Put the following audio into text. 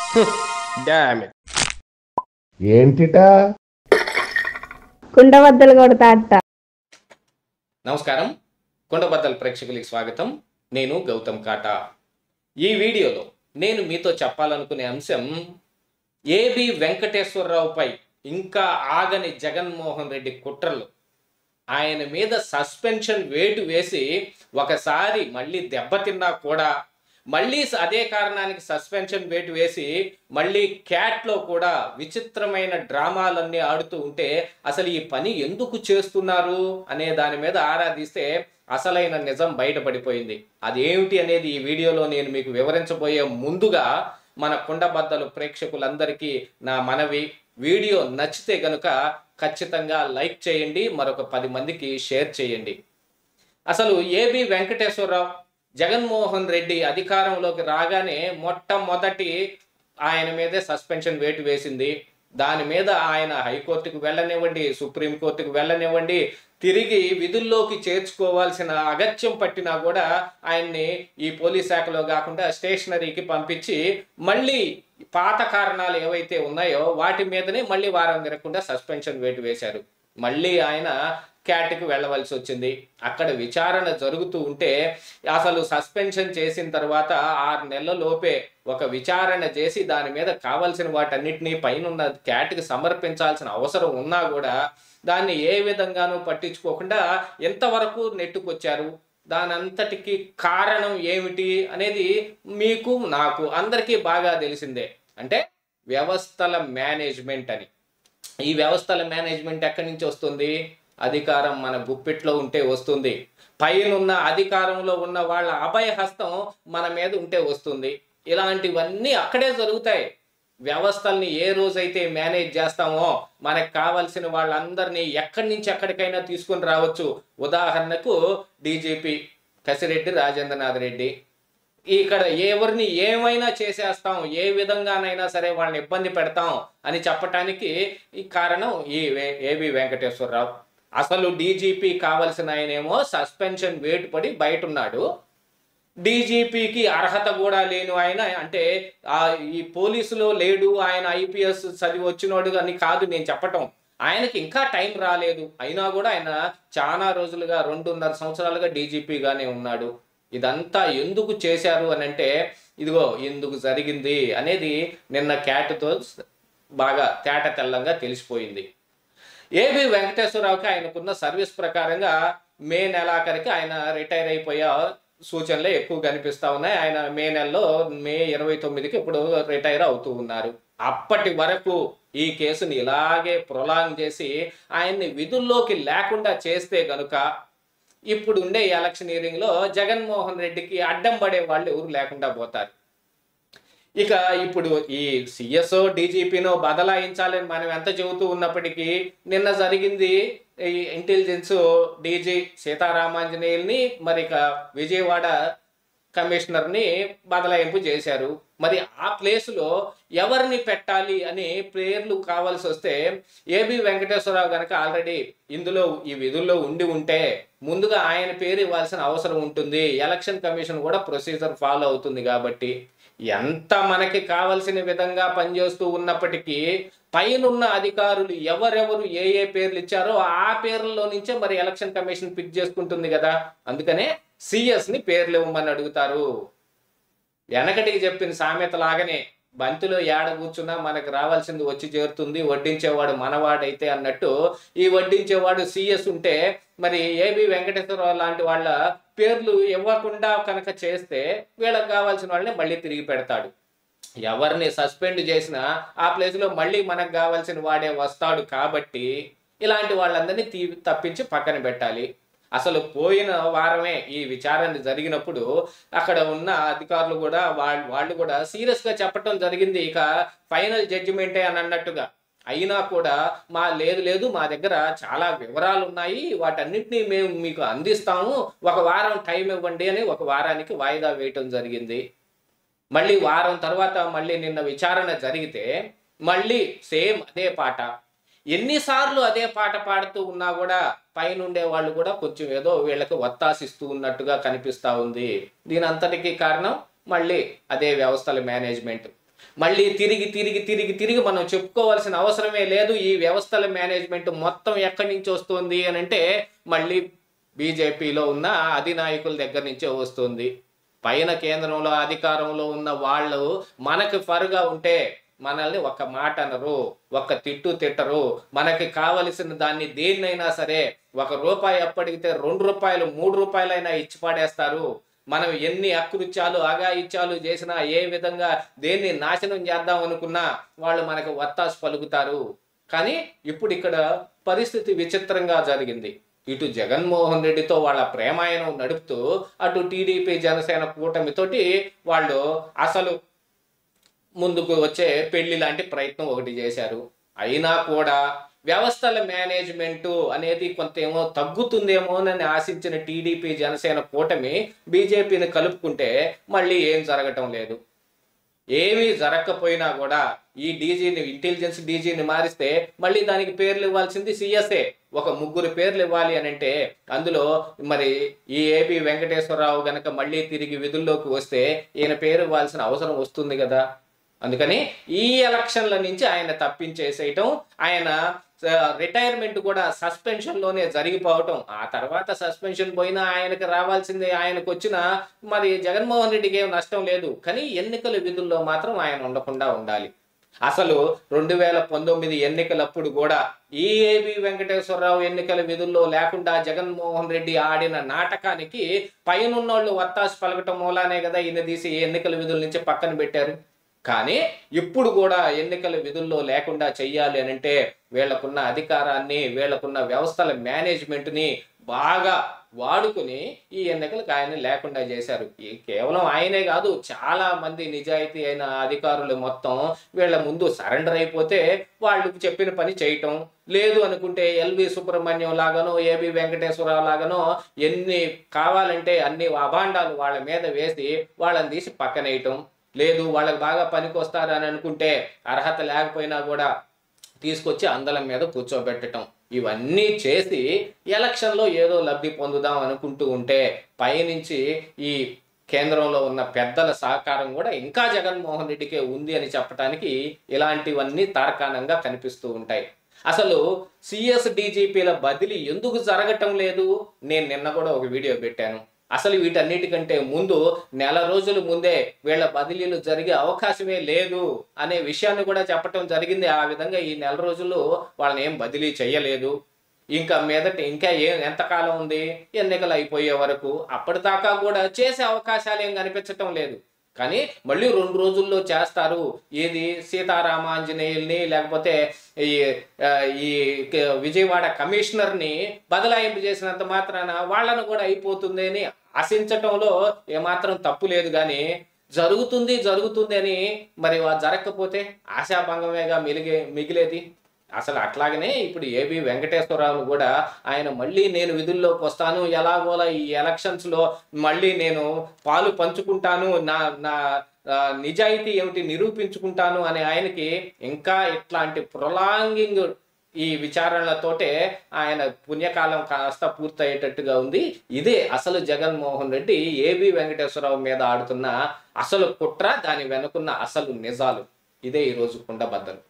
dam ఏంటిటా కుండబద్దలు కొడతా అట్ట నమస్కారం కొండబద్దల ప్రేక్షకులకి స్వాగతం నేను గౌతమ్ కాటా ఈ వీడియోలో నేను మీతో చెప్పాలనుకునే అంశం ఏబి వెంకటేశ్వరరావుపై ఇంకా ఆగని జగన్మోహన్ రెడ్డి కుట్రలు ఆయన మీద సస్పెన్షన్ వేటు వేసి ఒకసారి మళ్ళీ దెబ్బతిన్నా కూడా మళ్ళీ అదే కారణానికి సస్పెన్షన్ వేటు వేసి మళ్ళీ క్యాట్లో కూడా విచిత్రమైన డ్రామాలన్నీ ఆడుతూ ఉంటే అసలు ఈ పని ఎందుకు చేస్తున్నారు అనే దాని మీద ఆరాధిస్తే అసలైన నిజం బయటపడిపోయింది అదేమిటి అనేది ఈ వీడియోలో నేను మీకు వివరించబోయే ముందుగా మన కుండబద్దలు ప్రేక్షకులందరికీ నా మనవి వీడియో నచ్చితే గనుక ఖచ్చితంగా లైక్ చేయండి మరొక పది మందికి షేర్ చేయండి అసలు ఏబి వెంకటేశ్వరరావు జగన్మోహన్ రెడ్డి అధికారంలోకి రాగానే మొట్టమొదటి ఆయన మీదే సస్పెన్షన్ వేటు వేసింది దాని మీద ఆయన హైకోర్టుకు వెళ్ళనివ్వండి సుప్రీంకోర్టుకు వెళ్ళనివ్వండి తిరిగి విధుల్లోకి చేర్చుకోవాల్సిన అగత్యం పట్టినా కూడా ఆయన్ని ఈ పోలీస్ శాఖలో కాకుండా స్టేషనరీకి పంపించి మళ్ళీ పాత కారణాలు ఏవైతే ఉన్నాయో వాటి మీదనే మళ్ళీ వారం తిరగకుండా సస్పెన్షన్ వేటు వేశారు మళ్ళీ ఆయన క్యాట్కి వెళ్ళవలసి వచ్చింది అక్కడ విచారణ జరుగుతూ ఉంటే అసలు సస్పెన్షన్ చేసిన తర్వాత ఆరు నెలల లోపే ఒక విచారణ చేసి దాని మీద కావాల్సిన వాటన్నిటినీ పైన ఉన్న క్యాట్కి సమర్పించాల్సిన అవసరం ఉన్నా కూడా దాన్ని ఏ విధంగానూ పట్టించుకోకుండా ఎంతవరకు నెట్టుకొచ్చారు దానంతటికి కారణం ఏమిటి అనేది మీకు నాకు అందరికీ బాగా తెలిసిందే అంటే వ్యవస్థల మేనేజ్మెంట్ అని ఈ వ్యవస్థల మేనేజ్మెంట్ ఎక్కడి నుంచి వస్తుంది అధికారం మన గుప్పిట్లో ఉంటే వస్తుంది పైనున్న అధికారంలో ఉన్న వాళ్ళ అభయహస్తం మన మీద ఉంటే వస్తుంది ఇలాంటివన్నీ అక్కడే జరుగుతాయి వ్యవస్థల్ని ఏ రోజైతే మేనేజ్ చేస్తామో మనకు కావలసిన వాళ్ళందరినీ ఎక్కడి నుంచి ఎక్కడికైనా తీసుకుని రావచ్చు ఉదాహరణకు డీజీపీ కసిరెడ్డి రాజేంద్రనాథ్ రెడ్డి ఇక్కడ ఎవరిని ఏమైనా చేసేస్తాం ఏ విధంగానైనా సరే వాళ్ళని ఇబ్బంది పెడతాం అని చెప్పటానికి ఈ కారణం ఈ వే- ఏబి వెంకటేశ్వరరావు అసలు డీజీపీ కావలసిన ఆయనేమో సస్పెన్షన్ వేటు పడి బయట ఉన్నాడు డీజీపీకి అర్హత కూడా లేను ఆయన అంటే ఆ ఈ పోలీసులో లేడు ఆయన ఐపీఎస్ చదివి వచ్చినోడు అని కాదు నేను చెప్పటం ఆయనకి ఇంకా టైం రాలేదు అయినా కూడా ఆయన చాలా రోజులుగా రెండున్నర సంవత్సరాలుగా డీజీపీగానే ఉన్నాడు ఇదంతా ఎందుకు చేశారు అని అంటే ఇదిగో ఎందుకు జరిగింది అనేది నిన్న క్యాట్తో బాగా తేట తెల్లంగా తెలిసిపోయింది ఏబి వెంకటేశ్వరరావుకి ఆయనకున్న సర్వీస్ ప్రకారంగా మే నెలాఖరికి ఆయన రిటైర్ అయిపోయే సూచనలే ఎక్కువ కనిపిస్తా ఉన్నాయి ఆయన మే నెలలో మే ఇరవై తొమ్మిదికి ఇప్పుడు రిటైర్ అవుతూ ఉన్నారు అప్పటి వరకు ఈ కేసుని ఇలాగే ప్రొలాంగ్ చేసి ఆయన్ని విధుల్లోకి లేకుండా చేస్తే గనుక ఇప్పుడు ఉండే ఎలక్షనీరింగ్ లో జగన్మోహన్ రెడ్డికి అడ్డం పడే వాళ్ళు ఎవరు లేకుండా పోతారు ఇక ఇప్పుడు ఈ సిఎస్ డీజీపీనో బదలాయించాలని మనం ఎంత చెబుతూ ఉన్నప్పటికీ నిన్న జరిగింది ఈ ఇంటెలిజెన్స్ డీజీ సీతారామాంజనేయుల్ని మరి ఇక విజయవాడ కమిషనర్ని బదలాయింపు చేశారు మరి ఆ ప్లేస్లో ఎవరిని పెట్టాలి అని పేర్లు కావాల్సి వస్తే ఏబి వెంకటేశ్వరరావు కనుక ఆల్రెడీ ఇందులో ఈ విధుల్లో ఉండి ఉంటే ముందుగా ఆయన పేరు ఇవ్వాల్సిన అవసరం ఉంటుంది ఎలక్షన్ కమిషన్ కూడా ప్రొసీజర్ ఫాలో అవుతుంది కాబట్టి ఎంత మనకి కావలసిన విధంగా పనిచేస్తూ ఉన్నప్పటికీ పైనున్న అధికారులు ఎవరెవరు ఏ ఏ పేర్లు ఇచ్చారో ఆ పేర్లలో నుంచే మరి ఎలక్షన్ కమిషన్ పిక్ చేసుకుంటుంది కదా అందుకనే సిఎస్ ని పేర్లు ఇవ్వమని అడుగుతారు వెనకటికి చెప్పిన సామెత లాగానే బంతిలో ఏడ కూర్చున్నా మనకు రావాల్సింది వచ్చి చేరుతుంది వడ్డించేవాడు మనవాడైతే అన్నట్టు ఈ వడ్డించేవాడు సిఎస్ ఉంటే మరి ఏబి వెంకటేశ్వరరావు లాంటి వాళ్ళ పేర్లు ఇవ్వకుండా కనుక చేస్తే వీళ్ళకి కావాల్సిన వాళ్ళని మళ్ళీ తిరిగి పెడతాడు ఎవరిని సస్పెండ్ చేసినా ఆ ప్లేస్లో మళ్ళీ మనకు కావాల్సిన వాడే వస్తాడు కాబట్టి ఇలాంటి వాళ్ళందరినీ తీ తప్పించి పక్కన పెట్టాలి అసలు పోయిన వారమే ఈ విచారణ జరిగినప్పుడు అక్కడ ఉన్న అధికారులు కూడా వాళ్ళు వాళ్ళు కూడా సీరియస్గా చెప్పటం జరిగింది ఇక ఫైనల్ జడ్జిమెంటే అని అన్నట్టుగా అయినా కూడా మా లేదు లేదు మా దగ్గర చాలా వివరాలు ఉన్నాయి వాటన్నిటిని మేము మీకు అందిస్తాము ఒక వారం టైం ఇవ్వండి అని ఒక వారానికి వాయిదా వేయటం జరిగింది మళ్ళీ వారం తర్వాత మళ్ళీ నిన్న విచారణ జరిగితే మళ్ళీ సేమ్ అదే పాట ఎన్నిసార్లు అదే పాట పాడుతూ ఉన్నా కూడా పైన ఉండే వాళ్ళు కూడా కొంచెం ఏదో వీళ్ళకి ఒత్తాసిస్తూ ఉన్నట్టుగా కనిపిస్తా ఉంది దీని అంతటికీ కారణం మళ్ళీ అదే వ్యవస్థల మేనేజ్మెంట్ మళ్ళీ తిరిగి తిరిగి తిరిగి తిరిగి మనం చెప్పుకోవాల్సిన అవసరమే లేదు ఈ వ్యవస్థల మేనేజ్మెంట్ మొత్తం ఎక్కడి నుంచి వస్తుంది అని అంటే మళ్ళీ బీజేపీలో ఉన్న అధినాయకుల దగ్గర నుంచే వస్తుంది పైన కేంద్రంలో అధికారంలో ఉన్న వాళ్ళు మనకు ఫరుగా ఉంటే మనల్ని ఒక మాట అనరు ఒక తిట్టు తిట్టరు మనకి కావలసిన దాన్ని దేన్నైనా సరే ఒక రూపాయి అప్పడిగితే రెండు రూపాయలు మూడు రూపాయలైనా ఇచ్చి పాడేస్తారు మనం ఎన్ని అకృత్యాలు అగాయిత్యాలు చేసినా ఏ విధంగా దేన్ని నాశనం చేద్దాం అనుకున్నా వాళ్ళు మనకు వత్తాసు పలుకుతారు కానీ ఇప్పుడు ఇక్కడ పరిస్థితి విచిత్రంగా జరిగింది ఇటు జగన్మోహన్ రెడ్డితో వాళ్ళ ప్రేమాయణం నడుపుతూ అటు టీడీపీ జనసేన కూటమితోటి వాళ్ళు అసలు ముందుకు వచ్చే పెళ్లి లాంటి ప్రయత్నం ఒకటి చేశారు అయినా కూడా వ్యవస్థల మేనేజ్మెంట్ అనేది కొంత ఏమో తగ్గుతుందేమోనని ఆశించిన టీడీపీ జనసేన కూటమి బీజేపీని కలుపుకుంటే మళ్ళీ ఏం జరగటం లేదు ఏమీ జరగకపోయినా కూడా ఈ డీజీని ఇంటెలిజెన్స్ డీజీని మారిస్తే మళ్ళీ దానికి పేర్లు ఇవ్వాల్సింది సిఎస్ఏ ఒక ముగ్గురు పేర్లు ఇవ్వాలి అని అంటే అందులో మరి ఈ ఏపీ వెంకటేశ్వరరావు గనక మళ్ళీ తిరిగి విధుల్లోకి వస్తే ఈయన పేరు ఇవ్వాల్సిన అవసరం వస్తుంది కదా అందుకని ఈ ఎలక్షన్ల నుంచి ఆయన తప్పించేసేయటం ఆయన రిటైర్మెంట్ కూడా సస్పెన్షన్ లోనే జరిగిపోవటం ఆ తర్వాత సస్పెన్షన్ పోయినా ఆయనకు రావాల్సిందే ఆయనకు వచ్చిన మరి జగన్మోహన్ రెడ్డికి ఏం నష్టం లేదు కానీ ఎన్నికల విధుల్లో మాత్రం ఆయన ఉండకుండా ఉండాలి అసలు రెండు వేల పంతొమ్మిది ఎన్నికలప్పుడు కూడా ఈ ఏబి వెంకటేశ్వరరావు ఎన్నికల విధుల్లో లేకుండా జగన్మోహన్ రెడ్డి ఆడిన నాటకానికి పైనున్నోళ్ళు వత్తాసు పలకటం మూలానే కదా ఈయన తీసి ఎన్నికల విధుల నుంచి పక్కన పెట్టారు కానీ ఇప్పుడు కూడా ఎన్నికల విధుల్లో లేకుండా చెయ్యాలి అని అంటే వీళ్ళకున్న అధికారాన్ని వీళ్ళకున్న వ్యవస్థల మేనేజ్మెంట్ని బాగా వాడుకుని ఈ ఎన్నికలకు ఆయన లేకుండా చేశారు ఈ కేవలం ఆయనే కాదు చాలా మంది నిజాయితీ అయిన అధికారులు మొత్తం వీళ్ళ ముందు సరెండర్ అయిపోతే వాళ్ళు చెప్పిన పని చేయటం లేదు అనుకుంటే ఎల్వి సుబ్రహ్మణ్యం లాగానో ఏబి వెంకటేశ్వరరావు లాగానో ఎన్ని కావాలంటే అన్ని అభాండాలు వాళ్ళ మీద వేసి వాళ్ళని తీసి పక్కనేయటం లేదు వాళ్ళకి బాగా పనికొస్తారు అని అనుకుంటే అర్హత లేకపోయినా కూడా తీసుకొచ్చి అందలం మీద కూర్చోబెట్టడం ఇవన్నీ చేసి ఎలక్షన్లో ఏదో లబ్ధి పొందుదాం అనుకుంటూ ఉంటే పైనుంచి ఈ కేంద్రంలో ఉన్న పెద్దల సహకారం కూడా ఇంకా జగన్మోహన్ రెడ్డికే ఉంది అని చెప్పడానికి ఇలాంటివన్నీ తార్కాణంగా కనిపిస్తూ ఉంటాయి అసలు సిఎస్ డీజీపీల బదిలీ ఎందుకు జరగటం లేదు నేను నిన్న కూడా ఒక వీడియో పెట్టాను అసలు వీటన్నిటికంటే ముందు నెల రోజుల ముందే వీళ్ళ బదిలీలు జరిగే అవకాశమే లేదు అనే విషయాన్ని కూడా చెప్పటం జరిగింది ఆ విధంగా ఈ నెల రోజులు వాళ్ళని ఏం బదిలీ చేయలేదు ఇంకా మీదట ఇంకా ఏం ఎంతకాలం ఉంది ఎన్నికలు అయిపోయే వరకు అప్పటిదాకా కూడా చేసే అవకాశాలు ఏం కనిపించటం లేదు కానీ మళ్ళీ రెండు రోజుల్లో చేస్తారు ఏది సీతారామాంజనేయుల్ని లేకపోతే ఈ ఆ, ఈ క- విజయవాడ కమిషనర్ని బదలాయింపు చేసినంత మాత్రాన వాళ్ళను కూడా అయిపోతుంది అని ఆశించటంలో ఏమాత్రం తప్పు లేదు కానీ జరుగుతుంది జరుగుతుంది అని మరి వా- జరగకపోతే ఆశాభంగమేగా మిలిగే మిగిలేది అసలు అట్లాగనే ఇప్పుడు ఏబి వెంకటేశ్వరరావును కూడా ఆయన మళ్ళీ నేను విధుల్లోకి వస్తాను ఎలాగోలా ఈ ఎలక్షన్స్ లో మళ్ళీ నేను పాలు పంచుకుంటాను నా నా ఆ, నిజాయితీ ఏమిటి నిరూపించుకుంటాను అనే ఆయనకి ఇంకా ఇట్లాంటి ప్రొలాంగింగ్ ఈ విచారణలతోటే ఆయన పుణ్యకాలం కాస్త పూర్తయ్యేటట్టుగా ఉంది ఇదే అసలు జగన్మోహన్ రెడ్డి ఏబి వెంకటేశ్వరరావు మీద ఆడుతున్న అసలు కుట్ర దాని వెనుకున్న అసలు నిజాలు ఇదే ఈరోజు కుండబద్దలు